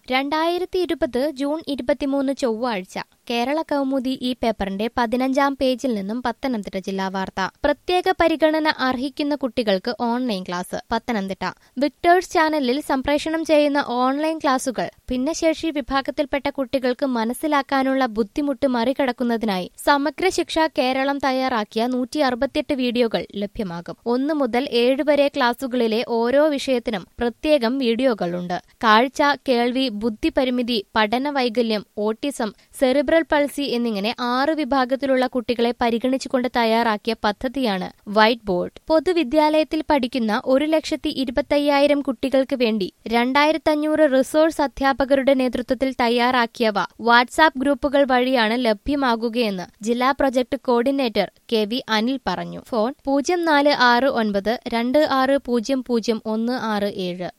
രണ്ടായിരത്തി ഇരുപത് ജൂൺ ഇരുപത്തിമൂന്ന് ചൊവ്വാഴ്ച കേരള കൗമുദി ഈ പേപ്പറിന്റെ പതിനഞ്ചാം പേജിൽ നിന്നും പത്തനംതിട്ട ജില്ലാ വാർത്ത പ്രത്യേക പരിഗണന അർഹിക്കുന്ന കുട്ടികൾക്ക് ഓൺലൈൻ ക്ലാസ് പത്തനംതിട്ട വിക്ടേഴ്സ് ചാനലിൽ സംപ്രേഷണം ചെയ്യുന്ന ഓൺലൈൻ ക്ലാസുകൾ ഭിന്നശേഷി വിഭാഗത്തിൽപ്പെട്ട കുട്ടികൾക്ക് മനസ്സിലാക്കാനുള്ള ബുദ്ധിമുട്ട് മറികടക്കുന്നതിനായി സമഗ്ര ശിക്ഷ കേരളം തയ്യാറാക്കിയ നൂറ്റി അറുപത്തിയെട്ട് വീഡിയോകൾ ലഭ്യമാകും ഒന്നു മുതൽ ഏഴ് വരെ ക്ലാസുകളിലെ ഓരോ വിഷയത്തിനും പ്രത്യേകം വീഡിയോകളുണ്ട് കാഴ്ച കേൾവി ബുദ്ധിപരിമിതി പഠന വൈകല്യം ഓട്ടിസം സെറിബ്രൽ പൾസി എന്നിങ്ങനെ ആറ് വിഭാഗത്തിലുള്ള കുട്ടികളെ പരിഗണിച്ചുകൊണ്ട് തയ്യാറാക്കിയ പദ്ധതിയാണ് വൈറ്റ് ബോർഡ് പൊതുവിദ്യാലയത്തിൽ പഠിക്കുന്ന ഒരു ലക്ഷത്തി ഇരുപത്തയ്യായിരം കുട്ടികൾക്ക് വേണ്ടി രണ്ടായിരത്തഞ്ഞൂറ് റിസോഴ്സ് അധ്യാപകരുടെ നേതൃത്വത്തിൽ തയ്യാറാക്കിയവ വാട്സാപ്പ് ഗ്രൂപ്പുകൾ വഴിയാണ് ലഭ്യമാകുകയെന്ന് ജില്ലാ project coordinator K V Anil പറഞ്ഞു ഫോൺ പൂജ്യം നാല് ആറ് ഒൻപത് രണ്ട് ആറ് പൂജ്യം പൂജ്യം ഒന്ന് ആറ് ഏഴ്